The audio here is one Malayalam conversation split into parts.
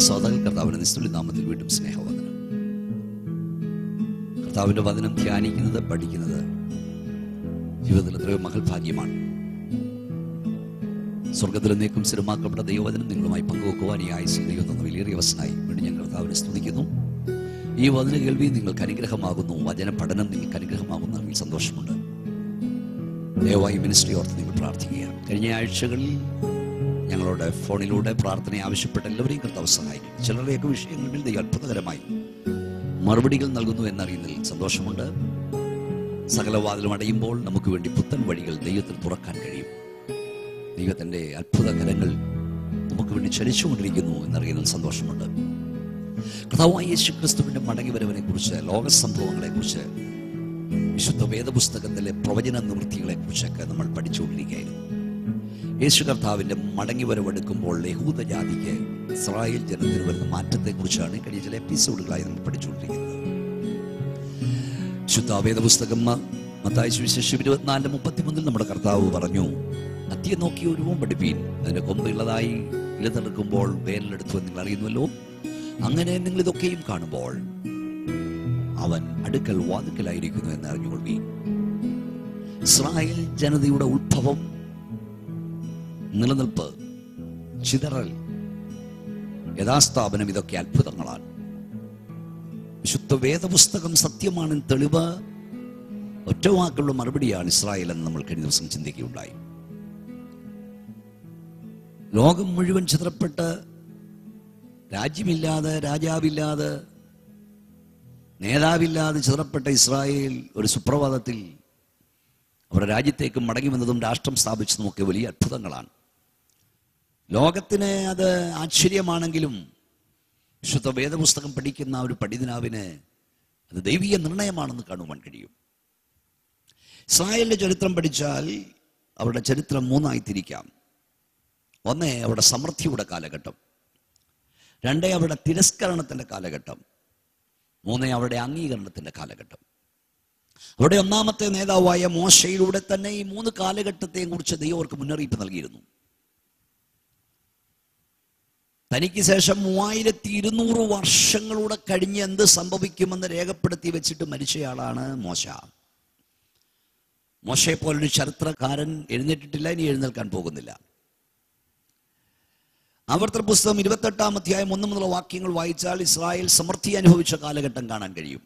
സോദരൻ കർത്താവിന്റെ നിസ്തുല്യ നാമത്തിൽ വീണ്ടും സ്നേഹവന്ദനം കർത്താവിന്റെ വചനം ധ്യാനിക്കുന്നത് പഠിക്കുന്നത് ജീവിതത്തിൽ എത്രയോ മഹൽഭാഗ്യമാണ് സ്വർഗത്തിൽ നീക്കും സ്ഥിരമാക്കപ്പെട്ട ദൈവവചനം നിങ്ങളുമായി പങ്കുവെക്കുവാൻ ഈ ആയുസ് ദൈവം തന്ന വലിയ അവസരമായി വീണ്ടും ഞാൻ കർത്താവിനെ സ്തുതിക്കുന്നു ഈ വചന കേൾവി നിങ്ങൾക്ക് അനുഗ്രഹമാകുന്നു വചന പഠനം നിങ്ങൾക്ക് അനുഗ്രഹമാകുന്നു അതിൽ സന്തോഷമുണ്ട് ദയവായി മിനിസ്ട്രി ഓർത്ത് നിങ്ങൾ പ്രാർത്ഥിക്കുക കഴിഞ്ഞ ആഴ്ചകളിൽ ഞങ്ങളോട് ഫോണിലൂടെ പ്രാർത്ഥന ആവശ്യപ്പെട്ട എല്ലാവരെയും കർത്താവ് സഹായിക്കും ചിലരുടെയൊക്കെ വിഷയങ്ങളിൽ ദൈവം അത്ഭുതകരമായി മറുപടികൾ നൽകുന്നു എന്നറിയുന്നതിൽ സന്തോഷമുണ്ട് സകല വാതിലും അടയുമ്പോൾ നമുക്ക് വേണ്ടി പുത്തൻ വഴികൾ ദൈവത്തിൽ തുറക്കാൻ കഴിയും ദൈവത്തിൻ്റെ അത്ഭുത കരങ്ങൾ നമുക്ക് വേണ്ടി ചലിച്ചുകൊണ്ടിരിക്കുന്നു എന്നറിയുന്നതിൽ സന്തോഷമുണ്ട് കർത്താവായ യേശു ക്രിസ്തുവിന്റെ മടങ്ങിവരവിനെ കുറിച്ച് ലോക സംഭവങ്ങളെ കുറിച്ച് വിശുദ്ധ വേദപുസ്തകത്തിലെ പ്രവചന നിവൃത്തികളെ കുറിച്ചൊക്കെ നമ്മൾ പഠിച്ചുകൊണ്ടിരിക്കുകയായിരുന്നു യേശു കർത്താവിന്റെ മടങ്ങിവരവെടുക്കുമ്പോൾ യഹൂദ ജാതിക്ക് ഇസ്രായേൽ ജനത്തിന് വരുന്ന മാറ്റത്തെക്കുറിച്ചാണ് കഴിഞ്ഞ ചില എപ്പിസോഡുകളായി നമ്മൾ പഠിച്ചുകൊണ്ടിരിക്കുന്നത് ശുദ്ധ വേദപുസ്തകം മത്തായ സുവിശേഷം ഇരുപത്തിനാലിന്റെ മുപ്പത്തിമൂന്നിൽ നമ്മുടെ കർത്താവ് പറഞ്ഞു അത്തിയെ നോക്കി ഉരുവം പഠിപ്പീൻ അതിന്റെ കൊമ്പുള്ളതായി ഇലതെടുക്കുമ്പോൾ വേനലെടുത്തു എന്ന് നിങ്ങൾ അറിയുന്നുവല്ലോ അങ്ങനെ നിങ്ങൾ ഇതൊക്കെയും കാണുമ്പോൾ അവൻ അടുക്കൽ വാതുക്കലായിരിക്കുന്നു എന്ന് അറിഞ്ഞുകൊള്ളി ഇസ്രായേൽ ജനതയുടെ ഉത്ഭവം നിലനിൽപ്പ് ചിതറൽ യഥാസ്ഥാപനം ഇതൊക്കെ അത്ഭുതങ്ങളാണ് വിശുദ്ധ വേദപുസ്തകം സത്യമാണെന്ന് തെളിവ് ഒറ്റ വാക്കുള്ള മറുപടിയാണ് ഇസ്രായേൽ എന്ന് നമ്മൾ കഴിഞ്ഞ ദിവസം ചിന്തിക്കുകയുണ്ടായി ലോകം മുഴുവൻ ചിതറപ്പെട്ട് രാജ്യമില്ലാതെ രാജാവില്ലാതെ നേതാവില്ലാതെ ചിതറപ്പെട്ട ഇസ്രായേൽ ഒരു സുപ്രഭാതത്തിൽ അവരുടെ രാജ്യത്തേക്ക് മടങ്ങി വന്നതും രാഷ്ട്രം സ്ഥാപിച്ചതും ഒക്കെ വലിയ അത്ഭുതങ്ങളാണ് ലോകത്തിന് അത് ആശ്ചര്യമാണെങ്കിലും വിശുദ്ധ വേദപുസ്തകം പഠിക്കുന്ന ഒരു പണ്ഡിതനാവിന് അത് ദൈവീയ നിർണയമാണെന്ന് കാണുവാൻ കഴിയും ഇസ്രായേലിന്റെ ചരിത്രം പഠിച്ചാൽ അവരുടെ ചരിത്രം മൂന്നായി തിരിക്കാം ഒന്ന് അവരുടെ സമൃദ്ധിയുടെ കാലഘട്ടം രണ്ട് അവരുടെ തിരസ്കരണത്തിന്റെ കാലഘട്ടം മൂന്ന് അവരുടെ അംഗീകരണത്തിന്റെ കാലഘട്ടം അവിടെ ഒന്നാമത്തെ നേതാവായ മോശയിലൂടെ തന്നെ ഈ മൂന്ന് കാലഘട്ടത്തെയും കുറിച്ച് ദൈവം അവർക്ക് മുന്നറിയിപ്പ് നൽകിയിരുന്നു തനിക്ക് ശേഷം മൂവായിരത്തി ഇരുന്നൂറ് വർഷങ്ങളൂടെ കഴിഞ്ഞ് എന്ത് സംഭവിക്കുമെന്ന് രേഖപ്പെടുത്തി വെച്ചിട്ട് മരിച്ചയാളാണ് മോശ മോശയെ പോലൊരു ചരിത്രകാരൻ എഴുന്നേറ്റിട്ടില്ല ഇനി എഴുന്നേൽക്കാൻ പോകുന്നില്ല ആവർത്തന പുസ്തകം ഇരുപത്തെട്ടാം അധ്യായം ഒന്ന് മുതലുള്ള വാക്യങ്ങൾ വായിച്ചാൽ ഇസ്രായേൽ സമൃദ്ധി അനുഭവിച്ച കാലഘട്ടം കാണാൻ കഴിയും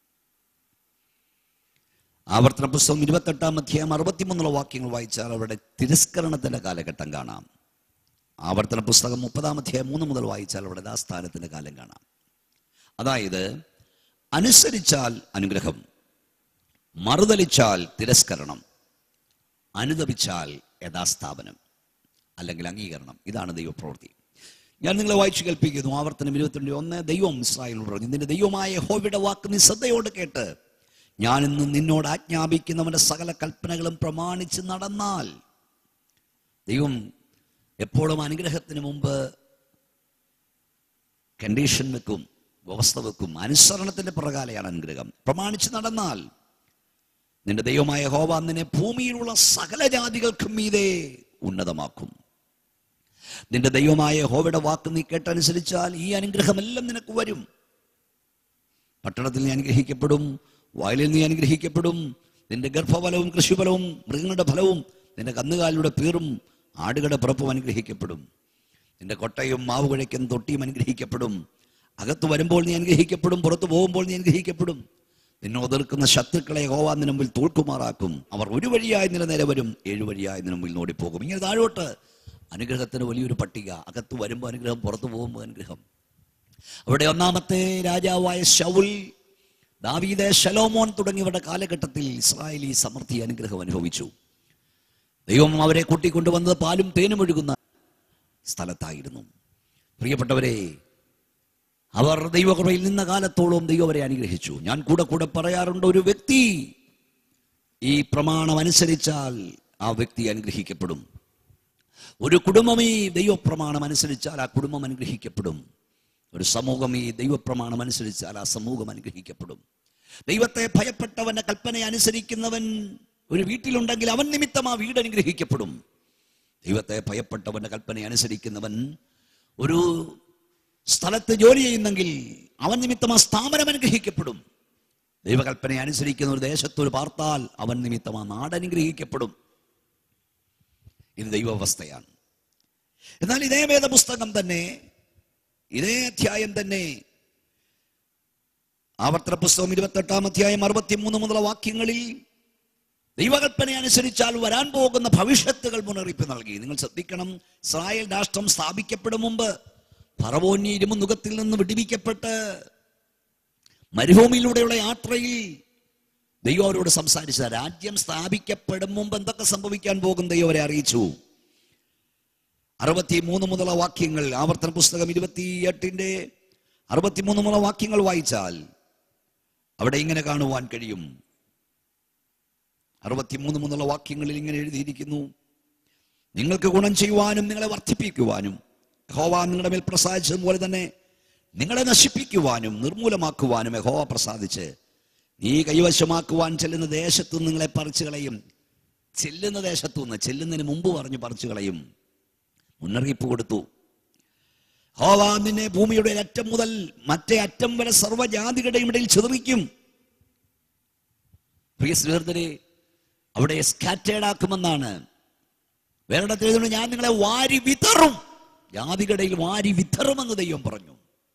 ആവർത്തന പുസ്തകം ഇരുപത്തെട്ടാം അധ്യായം അറുപത്തിമൂന്നുള്ള വാക്യങ്ങൾ വായിച്ചാൽ അവരുടെ തിരസ്കരണത്തിന്റെ കാലഘട്ടം കാണാം ആവർത്തന പുസ്തകം മുപ്പതാം അധ്യായം മൂന്ന് മുതൽ വായിച്ചാൽ അവിടെ ദാസ്ഥാനത്തിന്റെ കാലം കാണാം അതായത് അനുസരിച്ചാൽ അനുഗ്രഹം മറുതലിച്ചാൽ തിരസ്കരണം അനുദപിച്ചാൽ യഥാസ്ഥാപനം അല്ലെങ്കിൽ അംഗീകരണം ഇതാണ് ദൈവപ്രവൃത്തി ഞാൻ നിങ്ങളെ വായിച്ചു കേൾപ്പിക്കുന്നു ആവർത്തനം ഇരുപത്തിരണ്ട് ഒന്ന് ദൈവം ഇസ്രായേൽ പറഞ്ഞു നിന്റെ ദൈവമായ ഹോവിയുടെ വാക്ക് നീ ശ്രദ്ധയോട് കേട്ട് ഞാൻ ഇന്ന് നിന്നോട് ആജ്ഞാപിക്കുന്നവന്റെ സകല കൽപ്പനകളും പ്രമാണിച്ച് നടന്നാൽ ദൈവം എപ്പോഴും അനുഗ്രഹത്തിന് മുമ്പ് കണ്ടീഷൻ വെക്കും വ്യവസ്ഥ വെക്കും അനുസരണത്തിന്റെ പ്രകാരമാണ് അനുഗ്രഹം പ്രമാണിച്ച് നടന്നാൽ നിന്റെ ദൈവമായ ഹോവ നിന്നെ ഭൂമിയിലുള്ള സകല ജാതികൾക്കും മീതെ ഉന്നതമാക്കും നിന്റെ ദൈവമായ ഹോവയുടെ വാക്ക് നീ കേട്ടനുസരിച്ചാൽ ഈ അനുഗ്രഹമെല്ലാം നിനക്ക് വരും പട്ടണത്തിൽ നീ അനുഗ്രഹിക്കപ്പെടും വയലിൽ നീ അനുഗ്രഹിക്കപ്പെടും നിന്റെ ഗർഭഫലവും കൃഷിഫലവും മൃഗങ്ങളുടെ ഫലവും നിന്റെ കന്നുകാലിയുടെ പീറും ആടുകളുടെ പിറപ്പും അനുഗ്രഹിക്കപ്പെടും നിന്റെ കൊട്ടയും മാവ് കുഴയ്ക്കും തൊട്ടിയും അനുഗ്രഹിക്കപ്പെടും അകത്ത് വരുമ്പോൾ നീ അനുഗ്രഹിക്കപ്പെടും പുറത്തു പോകുമ്പോൾ നീ അനുഗ്രഹിക്കപ്പെടും നിന്നെ ഒതിർക്കുന്ന ശത്രുക്കളെ ഹോവാ നിന്റെ മുമ്പിൽ തോൽക്കുമാറാക്കും അവർ ഒരു വഴിയായി നില നേരെ വരും ഏഴു വഴിയായി നിന്റെ മുമ്പിൽ നോടിപ്പോകും ഇങ്ങനെ താഴോട്ട് അനുഗ്രഹത്തിന് വലിയൊരു പട്ടിക അകത്ത് വരുമ്പോൾ അനുഗ്രഹം പുറത്തു പോകുമ്പോൾ അനുഗ്രഹം അവിടെ ഒന്നാമത്തെ രാജാവായ ശൗൽ ദാവീദ് ശലോമോൻ തുടങ്ങിയവരുടെ കാലഘട്ടത്തിൽ ഇസ്രായേലി സമൃദ്ധി അനുഗ്രഹം അനുഭവിച്ചു ദൈവം അവരെ കൂട്ടിക്കൊണ്ടുവന്നത് പാലും തേനും ഒഴുകുന്ന സ്ഥലത്തായിരുന്നു പ്രിയപ്പെട്ടവരെ അവർ ദൈവകൃപയിൽ നിന്ന കാലത്തോളം ദൈവം അവരെ അനുഗ്രഹിച്ചു ഞാൻ കൂടെ കൂടെ പറയാറുണ്ട് ഒരു വ്യക്തി ഈ പ്രമാണം അനുസരിച്ചാൽ ആ വ്യക്തി അനുഗ്രഹിക്കപ്പെടും ഒരു കുടുംബം ഈ ദൈവപ്രമാണം അനുസരിച്ചാൽ ആ കുടുംബം അനുഗ്രഹിക്കപ്പെടും ഒരു സമൂഹം ഈ ദൈവപ്രമാണം അനുസരിച്ചാൽ ആ സമൂഹം അനുഗ്രഹിക്കപ്പെടും ദൈവത്തെ ഭയപ്പെട്ടവന്റെ കൽപ്പന അനുസരിക്കുന്നവൻ ഒരു വീട്ടിലുണ്ടെങ്കിൽ അവൻ നിമിത്തം ആ വീട് അനുഗ്രഹിക്കപ്പെടും ദൈവത്തെ ഭയപ്പെട്ടവന്റെ കൽപ്പന അനുസരിക്കുന്നവൻ ഒരു സ്ഥലത്ത് ജോലി ചെയ്യുന്നെങ്കിൽ അവൻ നിമിത്തം ആ സ്ഥാപനം അനുഗ്രഹിക്കപ്പെടും ദൈവകൽപ്പന അനുസരിക്കുന്ന ഒരു ദേശത്തൊരു പാർത്താൽ അവൻ നിമിത്തം ആ നാട് അനുഗ്രഹിക്കപ്പെടും ഇത് ദൈവാവസ്ഥയാണ് എന്നാൽ ഇതേ വേദപുസ്തകം തന്നെ ഇതേ അധ്യായം തന്നെ ആവർത്തന പുസ്തകം ഇരുപത്തെട്ടാം അധ്യായം അറുപത്തിമൂന്ന് മുതലുള്ള വാക്യങ്ങളിൽ ദൈവകൽപ്പന അനുസരിച്ചാൽ വരാൻ പോകുന്ന ഭവിഷ്യത്തുകൾ മുന്നറിയിപ്പ് നൽകി നിങ്ങൾ ശ്രദ്ധിക്കണം ഇസ്രായേൽ രാഷ്ട്രം സ്ഥാപിക്കപ്പെടും മുമ്പ് പറവോന്യ ഇരുമുഖത്തിൽ നിന്ന് വിടിവിക്കപ്പെട്ട് മരുഭൂമിയിലൂടെയുള്ള യാത്രയിൽ ദൈവം അവരോട് സംസാരിച്ച രാജ്യം സ്ഥാപിക്കപ്പെടും മുമ്പ് എന്തൊക്കെ സംഭവിക്കാൻ പോകും ദൈവം അവരെ അറിയിച്ചു അറുപത്തി മൂന്ന് മുതലുള്ള വാക്യങ്ങൾ ആവർത്തന പുസ്തകം ഇരുപത്തിയെട്ടിന്റെ അറുപത്തിമൂന്ന് മുതലുള്ള വാക്യങ്ങൾ വായിച്ചാൽ അവിടെ ഇങ്ങനെ കാണുവാൻ കഴിയും അറുപത്തിമൂന്ന് മുതലുള്ള വാക്യങ്ങളിൽ ഇങ്ങനെ എഴുതിയിരിക്കുന്നു നിങ്ങൾക്ക് ഗുണം ചെയ്യുവാനും നിങ്ങളെ വർദ്ധിപ്പിക്കുവാനും യഹോവ നിങ്ങളുടെ മേൽ പ്രസാദിച്ചതുപോലെ തന്നെ നിങ്ങളെ നശിപ്പിക്കുവാനും നിർമൂലമാക്കുവാനും യഹോവ പ്രസാദിച്ച് നീ കൈവശമാക്കുവാൻ ചെല്ലുന്ന ദേശത്തു നിന്ന് നിങ്ങളെ പറിച്ചു കളയും ചെല്ലുന്ന ദേശത്തു നിന്ന് ചെല്ലുന്നതിന് മുമ്പ് പറഞ്ഞു പറിച്ചു കളയും മുന്നറിയിപ്പ് കൊടുത്തു ഹോവ നിന്നെ ഭൂമിയുടെ അറ്റം മുതൽ മറ്റേ അറ്റം വരെ സർവ്വജാതികളുടെയും ഇടയിൽ ചെറിക്കും പ്രിയ സുഹൃത്തിനെ അവിടെ സ്കാറ്റേഡ് ആക്കുമെന്നാണ് വേറിടത്തിൽ എഴുതുന്നു, ഞാൻ നിങ്ങളെ വാരി വിതറും ജാതികടയിൽ വാരി വിതറുമെന്ന് ദൈവം പറഞ്ഞു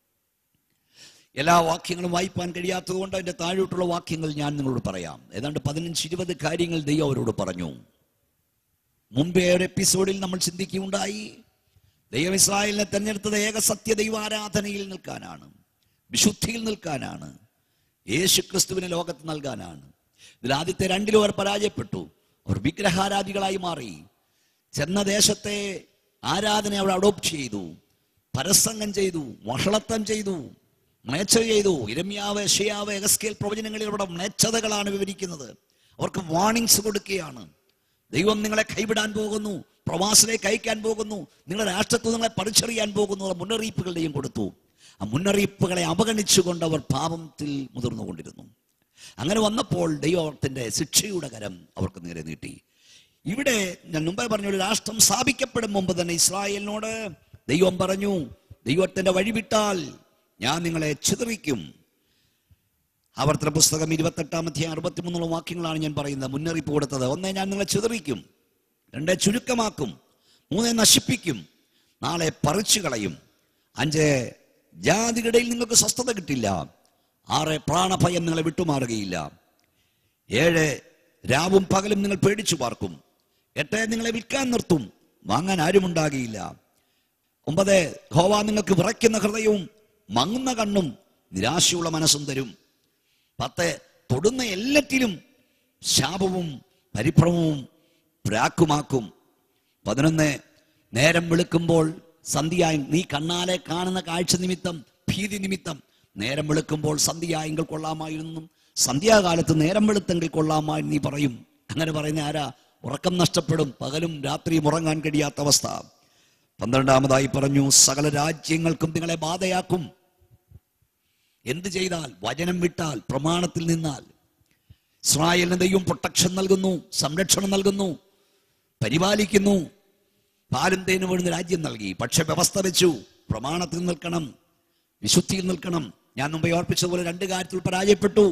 എല്ലാ വാക്യങ്ങളും വായിപ്പാൻ കഴിയാത്തത് കൊണ്ട് അതിന്റെ താഴോട്ടുള്ള വാക്യങ്ങൾ ഞാൻ നിങ്ങളോട് പറയാം ഏതാണ്ട് പതിനഞ്ച് ഇരുപത് കാര്യങ്ങൾ ദൈവം അവരോട് പറഞ്ഞു മുമ്പേ ഒരു എപ്പിസോഡിൽ നമ്മൾ ചിന്തിക്കുകയുണ്ടായി ദൈവം ഇസ്രായേലിനെ തെരഞ്ഞെടുത്തത് ഏക സത്യ ദൈവാരാധനയിൽ നിൽക്കാനാണ് വിശുദ്ധിയിൽ നിൽക്കാനാണ് യേശു ക്രിസ്തുവിനെ ലോകത്ത് നൽകാനാണ് ഇതിൽ ആദ്യത്തെ രണ്ടിലും അവർ പരാജയപ്പെട്ടു അവർ വിഗ്രഹാരാധികളായി മാറി ചെന്ന ദേശത്തെ ആരാധന അവർ അഡോപ്റ്റ് ചെയ്തു പരസംഗം ചെയ്തു വഷളത്വം ചെയ്തു മ്ലേച്ഛ ചെയ്തു ഇരമ്യാവ് യശയാവ് എഗസ്കേൽ പ്രവചനങ്ങളിൽ അവിടെ മ്ലേച്ഛതകളാണ് വിവരിക്കുന്നത് അവർക്ക് വാണിങ്സ് കൊടുക്കുകയാണ് ദൈവം നിങ്ങളെ കൈവിടാൻ പോകുന്നു പ്രവാസിലേക്ക് അയക്കാൻ പോകുന്നു നിങ്ങളുടെ രാഷ്ട്രത്തിൽ നിങ്ങളെ പറിച്ചറിയാൻ പോകുന്നു എന്നുള്ള മുന്നറിയിപ്പുകളുടെയും കൊടുത്തു ആ മുന്നറിയിപ്പുകളെ അവഗണിച്ചുകൊണ്ട് അവർ പാപത്തിൽ മുതിർന്നുകൊണ്ടിരുന്നു അങ്ങനെ വന്നപ്പോൾ ദൈവത്തിന്റെ ശിക്ഷയുടെ കരം അവർക്ക് നേരെ നീട്ടി ഇവിടെ ഞാൻ മുമ്പേ പറഞ്ഞ ഒരു രാഷ്ട്രം സ്ഥാപിക്കപ്പെടും മുമ്പ് തന്നെ ഇസ്രായേലിനോട് ദൈവം പറഞ്ഞു ദൈവത്തിന്റെ വഴി വിട്ടാൽ ഞാൻ നിങ്ങളെ ചിതറിക്കും ആവർത്തന പുസ്തകം ഇരുപത്തെട്ടാം അധ്യായം അറുപത്തിമൂന്നുള്ള വാക്യങ്ങളാണ് ഞാൻ പറയുന്നത് മുന്നറിയിപ്പ് കൊടുത്തത് ഒന്നേ ഞാൻ നിങ്ങളെ ചിതറിക്കും രണ്ടേ ചുരുക്കമാക്കും മൂന്നേ നശിപ്പിക്കും നാളെ പറിച്ചു കളയും അഞ്ച് ജാതികളിൽ നിങ്ങൾക്ക് സ്വസ്ഥത കിട്ടില്ല ആറ് പ്രാണഭയം നിങ്ങളെ വിട്ടുമാറുകയില്ല ഏഴ് രാവും പകലും നിങ്ങൾ പേടിച്ചു പാർക്കും എട്ട് നിങ്ങളെ വിൽക്കാൻ നിർത്തും വാങ്ങാൻ ആരുമുണ്ടാകിയില്ല ഒമ്പത് ഹോവ നിങ്ങൾക്ക് വിറയ്ക്കുന്ന ഹൃദയവും മങ്ങുന്ന കണ്ണും നിരാശയുള്ള മനസ്സും തരും പത്ത് തൊടുന്ന എല്ലാറ്റിലും ശാപവും പരിഭ്രമവും പ്രാക്കുമാക്കും പതിനൊന്ന് നേരം വെളുക്കുമ്പോൾ സന്ധ്യയായി നീ കണ്ണാലെ കാണുന്ന കാഴ്ച നിമിത്തം ഭീതി നിമിത്തം നേരം വെളുക്കുമ്പോൾ സന്ധ്യയായെങ്കിൽ കൊള്ളാമായിരുന്നു സന്ധ്യാകാലത്ത് നേരം വെളുത്തെങ്കിൽ കൊള്ളാമായി നീ പറയും അങ്ങനെ പറയുന്ന ആരാ ഉറക്കം നഷ്ടപ്പെടും പകലും രാത്രിയും ഉറങ്ങാൻ കഴിയാത്ത അവസ്ഥ പന്ത്രണ്ടാമതായി പറഞ്ഞു സകല രാജ്യങ്ങൾക്കും നിങ്ങളെ ബാധയാക്കും എന്ത് ചെയ്താൽ വചനം വിട്ടാൽ പ്രമാണത്തിൽ നിന്നാൽ ഇസ്രായേലിന് ദൈവം പ്രൊട്ടക്ഷൻ നൽകുന്നു സംരക്ഷണം നൽകുന്നു പരിപാലിക്കുന്നു പാലും തേനും വീഴുന്ന രാജ്യം നൽകി പക്ഷെ വ്യവസ്ഥ വെച്ചു പ്രമാണത്തിൽ നിൽക്കണം വിശുദ്ധിയിൽ നിൽക്കണം ഞാൻ മുമ്പേ ഓർപ്പിച്ചതുപോലെ രണ്ട് കാര്യത്തിൽ പരാജയപ്പെട്ടു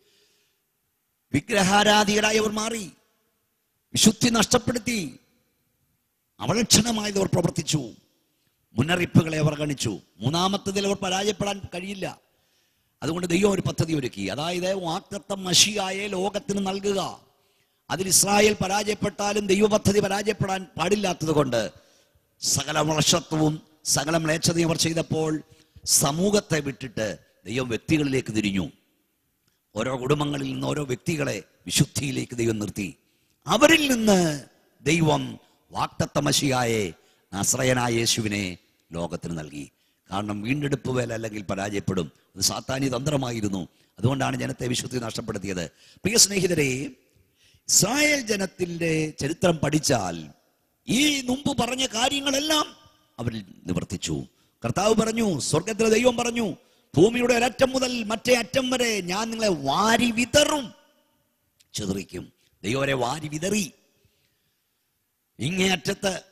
വിഗ്രഹാരാധികളായി അവർ മാറി വിശുദ്ധി നഷ്ടപ്പെടുത്തി അവലക്ഷണമായത് അവർ പ്രവർത്തിച്ചു മുന്നറിയിപ്പുകളെ അവർ ഗണിച്ചു മൂന്നാമത്തതിൽ അവർ പരാജയപ്പെടാൻ കഴിയില്ല അതുകൊണ്ട് ദൈവം ഒരു പദ്ധതി ഒരുക്കി അതായത് വാക്തത്വം മഷിയായെ ലോകത്തിന് നൽകുക അതിൽ ഇസ്രായേൽ പരാജയപ്പെട്ടാലും ദൈവ പദ്ധതി പരാജയപ്പെടാൻ പാടില്ലാത്തത് കൊണ്ട് സകല വർഷത്വവും സകല മ്ലേച്ഛതയും അവർ ചെയ്തപ്പോൾ സമൂഹത്തെ വിട്ടിട്ട് ദൈവം വ്യക്തികളിലേക്ക് തിരിഞ്ഞു ഓരോ കുടുംബങ്ങളിൽ നിന്ന് ഓരോ വ്യക്തികളെ വിശുദ്ധിയിലേക്ക് ദൈവം നിർത്തി അവരിൽ നിന്ന് ദൈവം വാക്തത്വമശിയായെ നസ്രയനായ യേശുവിനെ ലോകത്തിന് നൽകി കാരണം വീണ്ടെടുപ്പ് വേല അല്ലെങ്കിൽ പരാജയപ്പെടും അത് സാത്താനി തന്ത്രമായിരുന്നു അതുകൊണ്ടാണ് ജനത്തെ വിശുദ്ധി നഷ്ടപ്പെടുത്തിയത് പ്രിയ സ്നേഹിതരെ ഇസ്രായേൽ ജനത്തിന്റെ ചരിത്രം പഠിച്ചാൽ ഈ മുമ്പ് പറഞ്ഞ കാര്യങ്ങളെല്ലാം അവരിൽ നിവർത്തിച്ചു കർത്താവ് പറഞ്ഞു സ്വർഗത്തിലെ ദൈവം പറഞ്ഞു ഭൂമിയുടെ ഒരറ്റം മുതൽ മറ്റേ അറ്റം വരെ ഞാൻ നിങ്ങളെ വാരി വിതറും ചിതറിക്കും ദൈവം അവരെ വാരി വിതറി ഇങ്ങേ അറ്റത്ത്